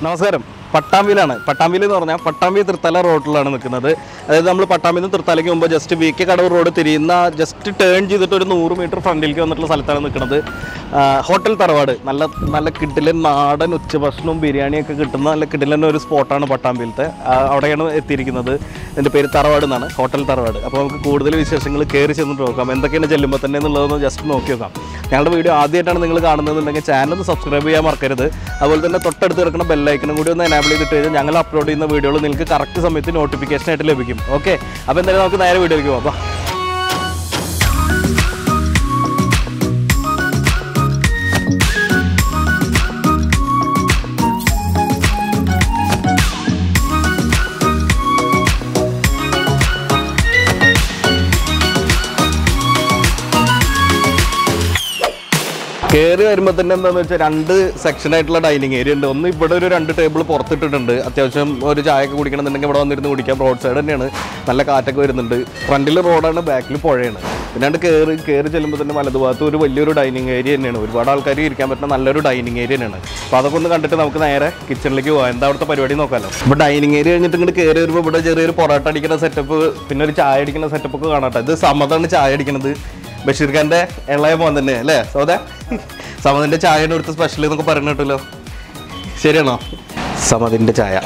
നമസ്കാരം പട്ടാമ്പിയിലാണ് പട്ടാമ്പിയിൽ എന്ന് പറഞ്ഞാൽ പട്ടാമ്പി തൃത്തല റോഡിലാണ് നിൽക്കുന്നത് അതായത് നമ്മൾ പട്ടാമ്പിയിൽ നിന്ന് തൃത്തലയ്ക്ക് മുമ്പ് just V K Kadavu road തിരിയുന്ന ജസ്റ്റ് ടേൺ ചെയ്തിട്ട് ഒരു നൂറ് മീറ്റർ ഫ്രണ്ടിലേക്ക് വന്നിട്ടുള്ള സ്ഥലത്താണ് നിൽക്കുന്നത് ആ, ഹോട്ടൽ തറവാട് നല്ല നല്ല കിടിലൻ നാടൻ ഉച്ചഭക്ഷണവും ബിരിയാണിയൊക്കെ കിട്ടുന്ന നല്ല കിടിലൻ ഒരു സ്പോട്ടാണ് പട്ടാമ്പിയിലത്തെ ആ, അവിടെയാണ് എത്തിയിരിക്കുന്നത് എൻ്റെ പേര് തറവാട് എന്നാണ് ഹോട്ടൽ തറവാട് അപ്പോൾ നമുക്ക് കൂടുതൽ വിശേഷങ്ങൾ കയറി ചെന്നിട്ട് നോക്കാം എന്തൊക്കെയാണ് ചെല്ലുമ്പോൾ തന്നെ എന്നുള്ളതൊന്ന് ജസ്റ്റ് നോക്കി നോക്കാം ഞങ്ങളുടെ വീഡിയോ ആദ്യമായിട്ടാണ് നിങ്ങൾ കാണുന്നതെന്നുണ്ടെങ്കിൽ ചാനൽ ഒന്ന് സബ്സ്ക്രൈബ് ചെയ്യാൻ മറക്കരുത് അതുപോലെ തന്നെ തൊട്ടടുത്ത് കിടക്കുന്ന ബെല്ലൈക്കനും കൂടി ഒന്ന് എനാബിൾ ചെയ്തിട്ട് കഴിഞ്ഞാൽ ഞങ്ങൾ അപ്ലോഡ് ചെയ്യുന്ന വീഡിയോകൾ നിങ്ങൾക്ക് കറക്റ്റ് സമയത്ത് നോട്ടിഫിക്കേഷൻ ആയിട്ട് ലഭിക്കും ഓക്കെ അപ്പോൾ എന്തായാലും നമുക്ക് നേരെ വീഡിയോയ്ക്ക് പോകാം അപ്പോൾ കയറി വരുമ്പോൾ തന്നെ എന്താണെന്ന് വെച്ചാൽ രണ്ട് സെക്ഷൻ ആയിട്ടുള്ള ഡൈനിങ് ഏരിയ ഉണ്ട് ഒന്ന് ഇവിടെ ഒരു രണ്ട് ടേബിൾ പുറത്തിട്ടിട്ടുണ്ട് അത്യാവശ്യം ഒരു ചായ ഒക്കെ കുടിക്കണമെന്നുണ്ടെങ്കിൽ ഇവിടെ വന്നിരുന്ന് കുടിക്കാം റോഡ് സൈഡ് തന്നെയാണ് നല്ല കാറ്റൊക്കെ വരുന്നുണ്ട് ഫ്രണ്ടിൽ റോഡാണ് ബാക്കിൽ പുഴയാണ് പിന്നാണ്ട് കയറി കയറി ചെല്ലുമ്പോൾ തന്നെ വലതുഭാഗത്ത് ഒരു വലിയൊരു ഡൈനിങ് ഏരിയ തന്നെയാണ് ഒരുപാട് ആൾക്കാർ ഇരിക്കാൻ പറ്റുന്ന നല്ലൊരു ഡൈനിങ് ഏരിയ തന്നെയാണ് അപ്പോൾ അതൊക്കെ ഒന്ന് കണ്ടിട്ട് നമുക്ക് നേരെ കിച്ചണിലേക്ക് പോകാം എന്താ അവിടുത്തെ പരിപാടി നോക്കാമല്ലോ ഇപ്പോൾ ഡൈനിങ് ഏരിയ കഴിഞ്ഞിട്ട് ഇങ്ങോട്ട് കയറി വരുമ്പോൾ ഇവിടെ ചെറിയൊരു പൊറോട്ട അടിക്കുന്ന സെറ്റപ്പ് പിന്നെ ഒരു ചായ അടിക്കുന്ന സെറ്റപ്പ് ഒക്കെ കാണാട്ടെ ഇത് സമതാണ് ചായ അടിക്കുന്നത് ബഷീർ ഖാന്റെ ഇളയ മോൻ തന്നെ അല്ലേ സൗദ സമതിന്റെ ചായയുടെ അടുത്ത് സ്പെഷ്യൽ എന്നൊക്കെ പറഞ്ഞു കേട്ടല്ലോ ശരിയാണോ സമതിന്റെ ചായ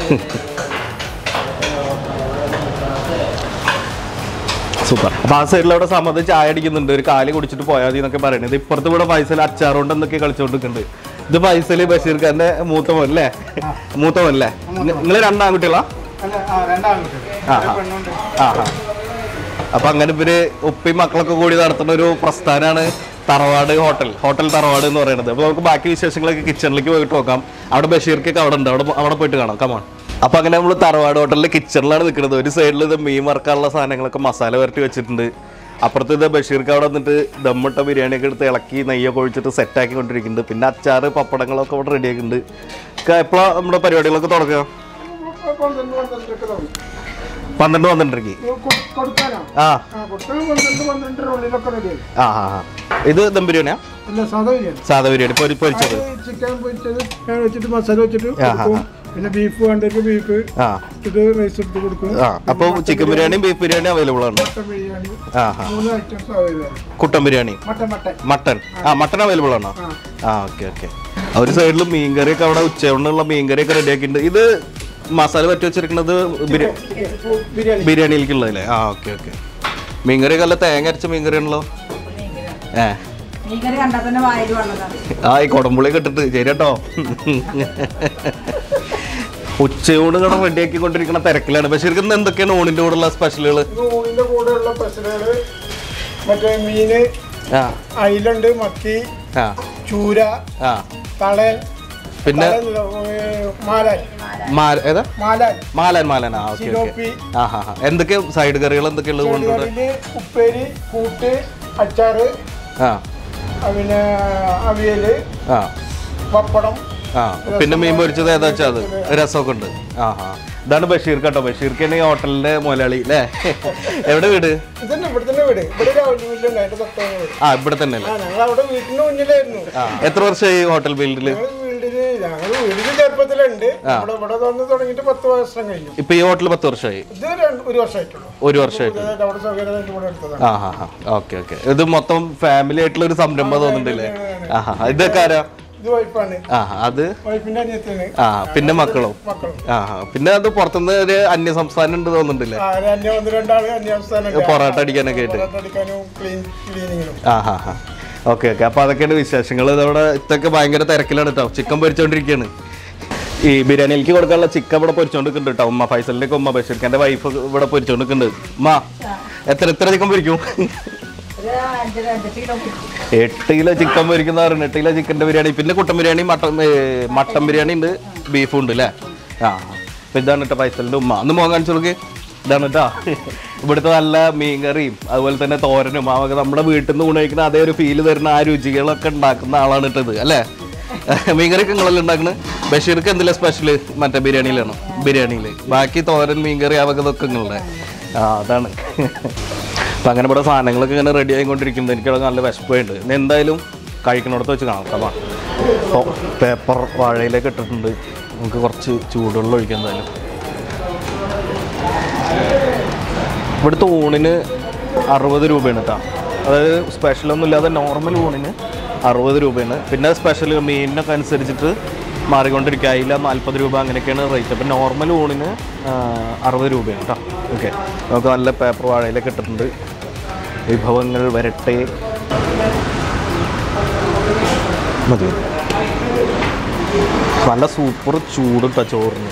സൂപ്പർ അപ്പൊ ആ സൈഡിൽ അവിടെ സമത് ചായ അടിക്കുന്നുണ്ട് ഒരു കാല് കുടിച്ചിട്ട് പോയാൽ മതി എന്നൊക്കെ പറയുന്നത് ഇപ്പുറത്ത് ഇവിടെ ഫൈസൽ അച്ചാറുകൊണ്ട് എന്തൊക്കെ കളിച്ചോണ്ടിരിക്കുന്നുണ്ട് ഇത് ഫൈസല് ബഷീർ ഖാന്റെ മൂത്ത മോൻ അല്ലേ മൂത്ത മോൻ അല്ലേ നിങ്ങൾ രണ്ടാൺകുട്ടികളാ അല്ല, ആ, രണ്ടാൺകുട്ടികൾ. ആ, ഒരു ആ. പെണ്ണുണ്ട്. ആ ആ. അപ്പൊ അങ്ങനെ ഇവര് ഉപ്പയും മക്കളൊക്കെ കൂടി നടത്തുന്ന ഒരു പ്രസ്ഥാനമാണ് തറവാട് ഹോട്ടൽ ഹോട്ടൽ തറവാട് എന്ന് പറയുന്നത് അപ്പൊ നമുക്ക് ബാക്കി വിശേഷങ്ങളൊക്കെ കിച്ചണിലേക്ക് പോയിട്ട് നോക്കാം അവിടെ ബഷീർക്കൊക്കെ അവിടെ ഉണ്ട് അവിടെ അവിടെ പോയിട്ട് കാണാം കമാൺ അപ്പൊ അങ്ങനെ നമ്മൾ തറവാട് ഹോട്ടലിലെ കിച്ചണിലാണ് നിൽക്കുന്നത് ഒരു സൈഡിൽ ഇത് മീൻ വറക്കാനുള്ള സാധനങ്ങളൊക്കെ മസാല വരട്ടി വെച്ചിട്ടുണ്ട് അപ്പുറത്ത് ഇത് ബഷീർക്ക് അവിടെ വന്നിട്ട് ദമ്മിട്ട ബിരിയാണിയൊക്കെ എടുത്ത് ഇളക്കി നെയ്യൊക്കെ ഒഴിച്ചിട്ട് സെറ്റാക്കി കൊണ്ടിരിക്കുന്നുണ്ട് പിന്നെ അച്ചാറ് പപ്പടങ്ങളൊക്കെ ഇവിടെ റെഡി ആക്കിയിട്ടുണ്ട് എപ്പോഴാണ് നമ്മുടെ പരിപാടികളൊക്കെ തുടങ്ങുക പന്ത്രണ്ട് പന്ത്രണ്ടരക്ക് തുടങ്ങും. പന്ത്രണ്ട് പന്ത്രണ്ടരക്ക് ഇത് കൊ- കൊടുക്കാനോ? ആ ആ, കൊടുക്കാൻ പന്ത്രണ്ട് പന്ത്രണ്ടര ഉള്ളിലൊക്കെ റെഡിയായി. ആ ആ ആ. ഇത് ദം ബിരിയാണിയാ അല്ല, സാധാ ബിരിയാണി. സാധാ ബിരിയാണി പൊരി പൊരിച്ചത് അത് ചിക്കൻ പൊരിച്ചത് ഞാൻ വെച്ചിട്ട് മസാല വെച്ചിട്ട് ആ, ആ, കൊടുക്കും. പിന്നെ ബീഫ് വേണ്ടവർക്ക് ബീഫ് ആ ഇട്ടിട്ട് റൈസ് എടുത്ത് കൊടുക്കും ആ അപ്പോൾ ചിക്കൻ ബിരിയാണിയും ബീഫ് ബിരിയാണി അവൈലബിൾ ആണ് മട്ടൻ ബിരിയാണി ആ ആ മൂന്ന് ഐറ്റംസ് അവൈലബിൾ കുട്ടൻ ബിരിയാണി മട്ടൻ മട്ടൻ മട്ടൺ ആ മട്ടൺ അവൈലബിൾ ആണോ ആ. ആ ഓക്കെ ഓക്കെ ഒരു സൈഡിൽ മീൻകറിയൊക്കെ അവിടെ ഉച്ചയോണ്ടുള്ള മീൻകറിയൊക്കെ റെഡി ആക്കിയിട്ടുണ്ട് ഇത് മസാല പറ്റി വെച്ചിരിക്കുന്നത് ബിരിയാണി ബിരിയാണി ബിരിയാണിയിലേക്കുള്ളതല്ലേ ആ ഓക്കെ ഓക്കെ മീൻകറിയൊക്കെ നല്ല തേങ്ങ അരച്ച മീൻകറി ആണല്ലോ ഏ മീൻകറി കണ്ടാൽ തന്നെ വായിൽ വന്നതാണ് ആ ഈ കുടമ്പുളിയൊക്കെ ഇട്ടിട്ട് ശരി കേട്ടോ ഉച്ചയോട് കട റെഡിയാക്കി കൊണ്ടിരിക്കുന്ന തിരക്കിലാണ് പക്ഷെ ശരിക്കും എന്തൊക്കെയാണ് ഊണിന്റെ കൂടെയുള്ള സ്പെഷ്യലുകൾ ഇത് ഊണിന്റെ കൂടെയുള്ള സ്പെഷ്യലുകള് മറ്റേ മീന് ആ അയിലുണ്ട് മത്തി ആ ചൂര ആ തളൻ പിന്നെ തളൻ, ഏ, മാലാൻ മാ- ഏതാ മാലാൻ മാലാൻ മാലാൻ ആ ഓക്കെ ഓക്കെ സിലോപ്പി ആ ഹാ ഹാ എന്തൊക്കെ സൈഡ് കറികൾ എന്തൊക്കെയുള്ളത് കൊണ്ടുണ്ട് ചെടികളില് ഉപ്പേരി കൂട്ട് അച്ചാറ് ആ ആ, പിന്നെ അവിയല് ആ പപ്പടം ആ പിന്നെ മീൻ പൊരിച്ചത് ഏതാ വെച്ചാൽ അത് രസമൊക്കെ ഉണ്ട് ആ ഹാ ഇതാണ് ബഷീർ കേട്ടോ ബഷീർക്ക് തന്നെ ഈ ഹോട്ടലിന്റെ മുതലാളി അല്ലേ എവിടെ വീട് ഇതന്നെ ഇവിടെ തന്നെ വീട് ഇവിടെ ഒരു അവധി വീട്ടിലുണ്ട് അതിന്റെ തൊട്ടേ വീട് ആ ഇവിടെ തന്നെ ആ അല്ലേ ഞങ്ങൾ അവിടെ വീട്ടിന് മുന്നിലായിരുന്നു ആ എത്ര വർഷമായി ഹോട്ടൽ ഫീൽഡില് ഞങ്ങൾ വീടിന് ഞങ്ങൾ വീടിന് ചെറുപ്പത്തിലുണ്ട് നമ്മുടെ ഇവിടെ വന്ന് തുടങ്ങിയിട്ട് പത്ത് വർഷം കഴിഞ്ഞു ഇപ്പൊ ഈ ഹോട്ടൽ പത്ത് വർഷമായി ഇത് രണ്ട് ഒരു വർഷമായിട്ടുള്ളൂ ഒരു വർഷമായിട്ട് പുതിയതായിട്ട് അവിടെ സൗകര്യമായിട്ട് ഇവിടെ എടുത്തതാണ് ആ ഹാ ഹാ ഓക്കെ ഓക്കെ ഇത് മൊത്തം ഫാമിലി ആയിട്ടുള്ള ഒരു സംരംഭം തോന്നുന്നുണ്ടല്ലേ ആ ഹാ ഇതൊക്കെ ആരാ ഇത് വൈഫാണ് ആ അത് വൈഫിന്റെ അനിയത്തിന് ആ പിന്നെ മക്കളും മക്കളും ആ ഹാ പിന്നെ അത് പുറത്തുനിന്ന് ഒരു അന്യ സംസ്ഥാനം ഉണ്ട് തോന്നുന്നുണ്ടല്ലേ ആ ഒരു അന്യ ഒന്ന് രണ്ടാള് അന്യാവസ്ഥാനം പൊറോട്ട അടിക്കാനൊക്കെ ആയിട്ട് അടിക്കാനും ക്ലീൻ ക്ലീനിങ്ങിനും ആ ഹാ ഹാ ഓക്കെ ഓക്കെ അപ്പൊ അതൊക്കെയാണ് വിശേഷങ്ങൾ ഇതവിടെ ഇതൊക്കെ ഭയങ്കര തിരക്കിലാണ് കേട്ടോ ചിക്കൻ പൊരിച്ചോണ്ടിരിക്കുകയാണ് ഈ ബിരിയാണിയിലേക്ക് കൊടുക്കാനുള്ള ചിക്കൻ ഇവിടെ പൊരിച്ചോണ്ടിരിക്കുന്നുണ്ട് കേട്ടോ ഉമ്മ ഫൈസലിന്റെ ഒക്കെ ഉമ്മ ബഷീർഖാന്റെ വൈഫ് ഇവിടെ പൊരിച്ചോണ്ടിരിക്കുന്നുണ്ട് ഉമ്മ എത്ര എത്ര ചിക്കൻ പൊരിക്കും ഒരു അഞ്ചര അഞ്ച് കിലോ കിട്ടും. എട്ട് കിലോ ചിക്കൻ പൊരിക്കുന്ന പറയുന്നത് എട്ട് കിലോ ചിക്കൻ്റെ ബിരിയാണി പിന്നെ കുട്ടൻ ബിരിയാണി മട്ടൻ ഏ, മട്ടൻ ബിരിയാണി ഉണ്ട് ബീഫും ഉണ്ട് അല്ലേ ആ അപ്പൊ ഇതാണ് കേട്ടോ ഫൈസലിന്റെ ഉമ്മ ഒന്ന് മോൻ കാണിച്ചു നോക്ക് ഇതാണ് കേട്ടോ ഇവിടുത്തെ നല്ല മീൻകറിയും അതുപോലെ തന്നെ തോരനും അവർക്ക് നമ്മുടെ വീട്ടിൽ നിന്ന് ഊണയിക്കുന്ന അതേ ഒരു ഫീല് തരുന്ന ആ രുചികളൊക്കെ ഉണ്ടാക്കുന്ന ആളാണ് ഇട്ടത് അല്ലേ മീൻകറിയൊക്കെ നിങ്ങളെല്ലാം ഉണ്ടാക്കുന്നത് ബഷീർക്ക് എന്തില്ല സ്പെഷ്യൽ മറ്റേ ബിരിയാണിയിലാണോ ബിരിയാണിയിൽ ബാക്കി തോരൻ മീൻകറി അവർക്ക് ഇതൊക്കെ നിങ്ങളുടെ ആ അതാണ് അപ്പം അങ്ങനെ ഇവിടെ സാധനങ്ങളൊക്കെ ഇങ്ങനെ റെഡി ആയിക്കൊണ്ടിരിക്കുന്നത് എനിക്കത് നല്ല വിശപ്പുണ്ട് ഇനി എന്തായാലും കഴിക്കണോടത്ത് വെച്ച് കാണാം കേട്ടോ അപ്പോൾ പേപ്പർ വാഴയിലേക്ക് ഇട്ടിട്ടുണ്ട് നമുക്ക് കുറച്ച് ചൂടുവെള്ളം ഒഴിക്കാം എന്തായാലും ഇവിടുത്തെ ഊണിന് അറുപത് രൂപയാണ് കേട്ടോ അതായത് സ്പെഷ്യലൊന്നും ഇല്ലാതെ നോർമൽ ഊണിന് അറുപത് രൂപയാണ് പിന്നെ സ്പെഷ്യൽ മീനിനൊക്കെ അനുസരിച്ചിട്ട് മാറിക്കൊണ്ടിരിക്കുക അതില നാൽപ്പത് രൂപ അങ്ങനെയൊക്കെയാണ് റേറ്റ് അപ്പം നോർമൽ ഊണിന് ആ, അറുപത് രൂപയാണ് കേട്ടോ ഓക്കെ നമുക്ക് നല്ല പേപ്പർ വാഴയിലൊക്കെ ഇട്ടിട്ടുണ്ട് വിഭവങ്ങൾ വരട്ടെ മതി നല്ല സൂപ്പർ ചൂട് കേട്ടോ ചോറിന്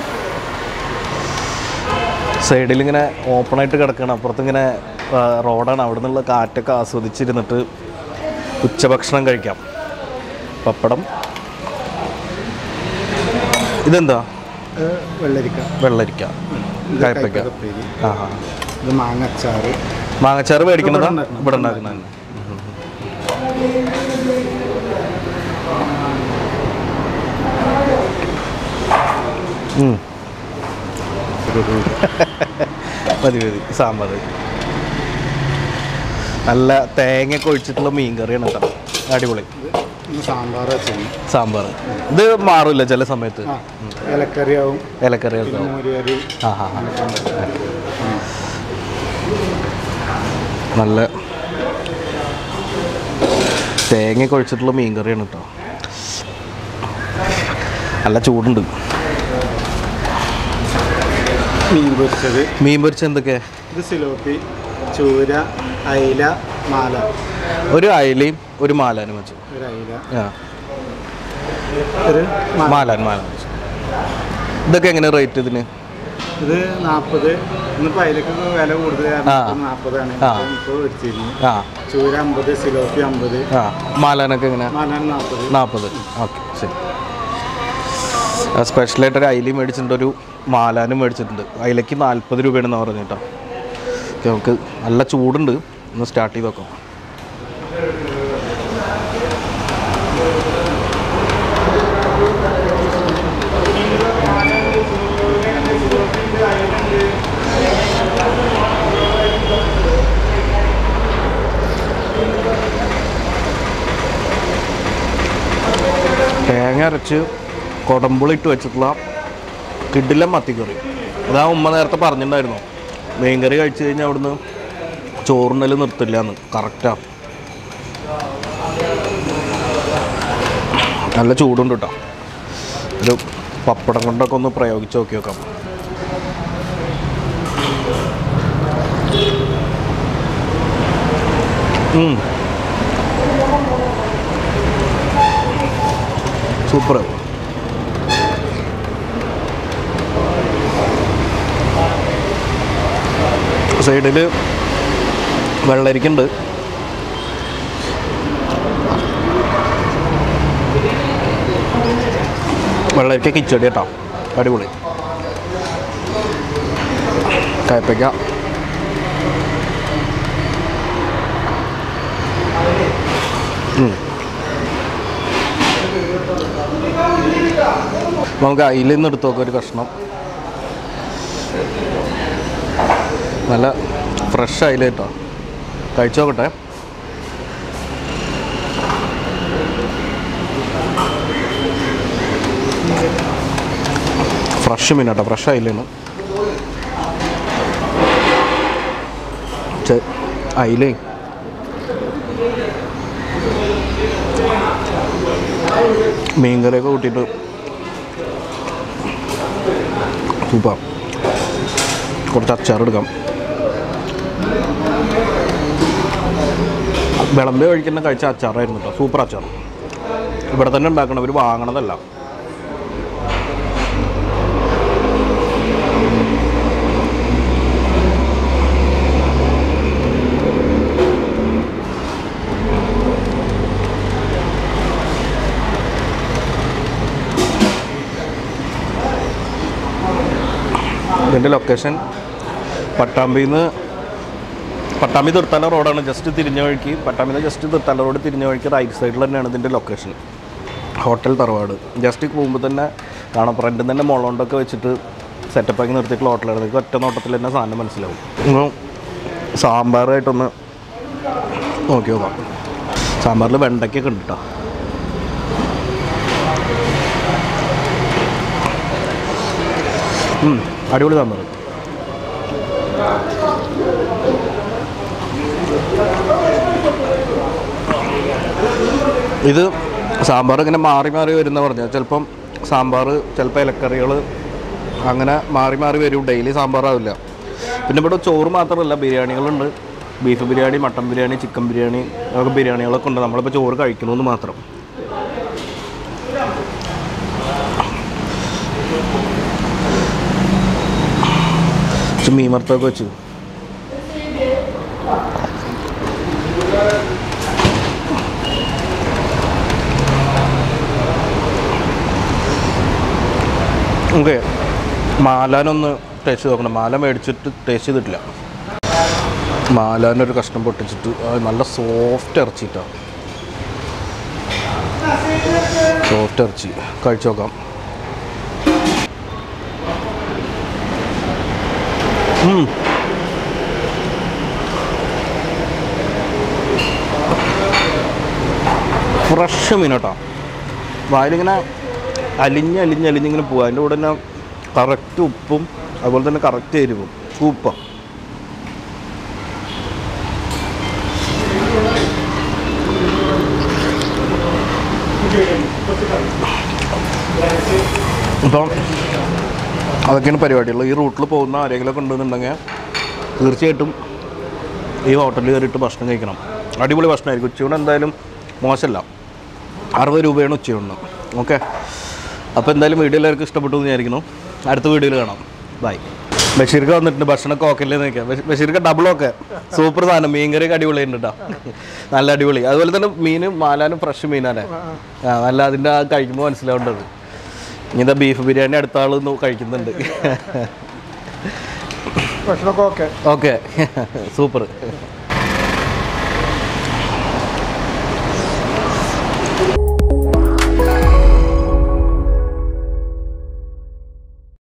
സൈഡിൽ ഇങ്ങനെ ഓപ്പണായിട്ട് കിടക്കണം അപ്പുറത്ത് ഇങ്ങനെ ആ, റോഡാണ് അവിടെ നിന്നുള്ള കാറ്റൊക്കെ ആസ്വദിച്ചിരുന്നിട്ട് ഉച്ചഭക്ഷണം കഴിക്കാം പപ്പടം ഇതെന്താ വെള്ളരിക്ക വെള്ളരിക്ക കയ്പയ്ക്ക ഉപ്പേരി. ആ ആ ഇത് മാങ്ങച്ചാറ് മാങ്ങച്ചാറ് മേടിക്കുന്നതാ ഇവിടെ ഉണ്ടാക്കണം. ഇവിടെ ഉണ്ടാക്കുന്നതന്നെ ഉം. മതി മതി സാമ്പാർ നല്ല തേങ്ങയൊക്കെ ഒഴിച്ചിട്ടുള്ള മീൻ കറിയാണ് കേട്ടോ അടിപൊളി ഇന്ന് സാമ്പാർ വെച്ചാണ് സാമ്പാർ ഇത് മാറില്ല ചില സമയത്ത് ആ ഇലക്കറിയാവും ഇലക്കറികൾക്ക് മോരുകറി ആ ആ ആ. നല്ല തേങ്ങയൊക്കെ ഒഴിച്ചിട്ടുള്ള മീൻ കറിയാണ് കേട്ടോ നല്ല ചൂടുണ്ട് മീൻ പൊരിച്ചത് മീൻ പൊരിച്ച എന്തൊക്കെ ഇത് സിലോപ്പി ചൂര അയില മാല ഒരു അയലയും ഒരു മാലാനും വെച്ചു ഒരു അയില ആ ഒരു മാല മാലാൻ മാലാൻ വെച്ചു ഇതൊക്കെ എങ്ങനെ റേറ്റ് ഇതിന് ഇത് നാൽപ്പത് ഇന്നിപ്പോൾ അയിലക്ക് വില കൂടുതൽ ആ. നാൽപ്പതാണ് ആ. ഇപ്പോൾ മേടിച്ചിരുന്നു ആ ചൂര അമ്പത് സിലോപ്പി അമ്പത് ആ മാലാനൊക്കെ എങ്ങനെ മാലാണ് നാൽപ്പത് നാൽപ്പത് ഓക്കെ ശരി ആ, സ്പെഷ്യലായിട്ട് ഒരു അയിലയും മേടിച്ചിട്ടുണ്ട് ഒരു മാലാനും മേടിച്ചിട്ടുണ്ട് അയിലയ്ക്ക് നാൽപ്പത് രൂപയാണെന്ന് പറഞ്ഞു കേട്ടോ ഓക്കെ നമുക്ക് നല്ല ചൂടുണ്ട് ഒന്ന് സ്റ്റാർട്ട് ചെയ്ത് നോക്കാം തേങ്ങ അരച്ച് കൊടമ്പുളി ഇട്ട് വെച്ചിട്ടുള്ള കിഡിലം മത്തിക്കറി അതാ ഉമ്മ നേരത്തെ പറഞ്ഞിട്ടുണ്ടായിരുന്നു മീൻകറി കഴിച്ചു കഴിഞ്ഞാൽ അവിടുന്ന് ചോറിനല് നിർത്തില്ല എന്ന് കറക്റ്റാ നല്ല ചൂടുണ്ട് കേട്ടോ ഒരു പപ്പടം കൊണ്ടൊക്കെ ഒന്ന് പ്രയോഗിച്ച് നോക്കി നോക്കാം ഉം. സൂപ്പർ സൈഡിൽ വെള്ളരിക്കുണ്ട് വെള്ളരിക്ക കിച്ചടി കേട്ടോ അടിപൊളി കയ്പ്പയ്ക്ക ഉം. നമുക്ക് അയിലിൽ നിന്ന് എടുത്ത് നോക്കാം ഒരു കഷ്ണം നല്ല ഫ്രഷ് അയില കേട്ടോ കഴിച്ചു നോക്കട്ടെ ഫ്രഷ് മീൻ കേട്ടോ ഫ്രഷ് അയിലാണ് ചെ- അയിലേ മീൻകറിയൊക്കെ കൂട്ടിയിട്ട് സൂപ്പർ കുറച്ച് അച്ചാറെടുക്കാം വിളമ്പ് കഴിക്കുന്ന കഴിച്ച അച്ചാറായിരുന്നു കേട്ടോ സൂപ്പർ അച്ചാർ ഇവിടെ തന്നെ ഉണ്ടാക്കണം ഇവർ വാങ്ങണതല്ല ഇതിൻ്റെ ലൊക്കേഷൻ പട്ടാമ്പിയിൽ നിന്ന് പട്ടാമ്പി തീർത്താല റോഡാണ് ജസ്റ്റ് തിരിഞ്ഞ വഴിക്ക് പട്ടാമ്പിന്ന് ജസ്റ്റ് തീർത്താല റോഡ് തിരിഞ്ഞ വഴിക്ക് റൈറ്റ് സൈഡിൽ തന്നെയാണ് ഇതിൻ്റെ ലൊക്കേഷൻ ഹോട്ടൽ തറവാട് ജസ്റ്റ് പോകുമ്പോൾ തന്നെ കാണാം ഫ്രണ്ടിൽ തന്നെ മുളകൊണ്ടൊക്കെ വെച്ചിട്ട് സെറ്റപ്പാക്കി നിർത്തിയിട്ടുള്ള ഹോട്ടലാണ് നിങ്ങൾക്ക് ഒറ്റ നോട്ടത്തിൽ തന്നെ സാധനം മനസ്സിലാവും ഒന്ന് സാമ്പാറായിട്ടൊന്ന് നോക്കി നോക്കാം സാമ്പാറിൽ വെണ്ടയ്ക്കൊക്കെ ഉണ്ട് കേട്ടോ ഉം, അടിപൊളി സാമ്പാർ ഇത് സാമ്പാർ ഇങ്ങനെ മാറി മാറി വരുന്ന പറഞ്ഞാൽ ചിലപ്പം സാമ്പാർ ചിലപ്പോൾ ഇലക്കറികൾ അങ്ങനെ മാറി മാറി വരും ഡെയിലി സാമ്പാറാവില്ല പിന്നെ ഇവിടെ ചോറ് മാത്രമല്ല ബിരിയാണികളുണ്ട് beef biryani mutton biryani chicken biryani ഒക്കെ ബിരിയാണികളൊക്കെ ഉണ്ട് നമ്മളിപ്പോൾ ചോറ് കഴിക്കണമെന്ന് മാത്രം കുറച്ച് മീൻ വറുത്തൊക്കെ വെച്ച് ഓക്കെ മാലാനൊന്ന് ടേസ്റ്റ് നോക്കണം മാല മേടിച്ചിട്ട് ടേസ്റ്റ് ചെയ്തിട്ടില്ല മാലാനൊരു കഷ്ണം പൊട്ടിച്ചിട്ട് അത് നല്ല സോഫ്റ്റ് ഇറച്ചിട്ടാണ് സോഫ്റ്റ് ഇറച്ചി കഴിച്ചു നോക്കാം ഉം. ഫ്രഷ് മീൻ കേട്ടോ വായിലിങ്ങനെ അലിഞ്ഞ് അലിഞ്ഞ് അലിഞ്ഞിങ്ങനെ പോവുക അതിൻ്റെ കൂടെ തന്നെ കറക്റ്റ് ഉപ്പും അതുപോലെ തന്നെ കറക്റ്റ് എരിവും സൂപ്പർ അപ്പം അതൊക്കെയാണ് പരിപാടികൾ ഈ റൂട്ടിൽ പോകുന്ന ആരെങ്കിലുമൊക്കെ ഉണ്ടെന്നുണ്ടെങ്കിൽ തീർച്ചയായിട്ടും ഈ ഹോട്ടലിൽ കയറിയിട്ട് ഭക്ഷണം കഴിക്കണം അടിപൊളി ഭക്ഷണമായിരിക്കും ഉച്ചയൂണ് എന്തായാലും മോശമല്ല അറുപത് രൂപയാണ് ഉച്ചയൂണ് ഓക്കെ അപ്പോൾ എന്തായാലും വീഡിയോ എല്ലാവർക്കും ഇഷ്ടപ്പെട്ടു എന്ന് വിചാരിക്കുന്നു അടുത്ത വീഡിയോയിൽ കാണാം ബൈ ബഷീർക്ക് വന്നിട്ടുണ്ട് ഭക്ഷണമൊക്കെ ഓക്കെ അല്ലേ നോക്കിയാൽ ബഷീർക്ക് ഡബിൾ ഒക്കെ സൂപ്പർ സാധനം മീൻ കറിയൊക്കെ അടിപൊളിയുണ്ട് കേട്ടോ നല്ല അടിപൊളി അതുപോലെ തന്നെ മീൻ മാലാനും ഫ്രഷ് മീനാണ് ആ നല്ല അതിൻ്റെ ആ കഴിക്കുമ്പോൾ മനസ്സിലാവേണ്ടത് ഇങ്ങനത്തെ ബീഫ് ബിരിയാണി അടുത്ത ആൾ കഴിക്കുന്നുണ്ട് ഭക്ഷണമൊക്കെ ഓക്കെ ഓക്കെ സൂപ്പർ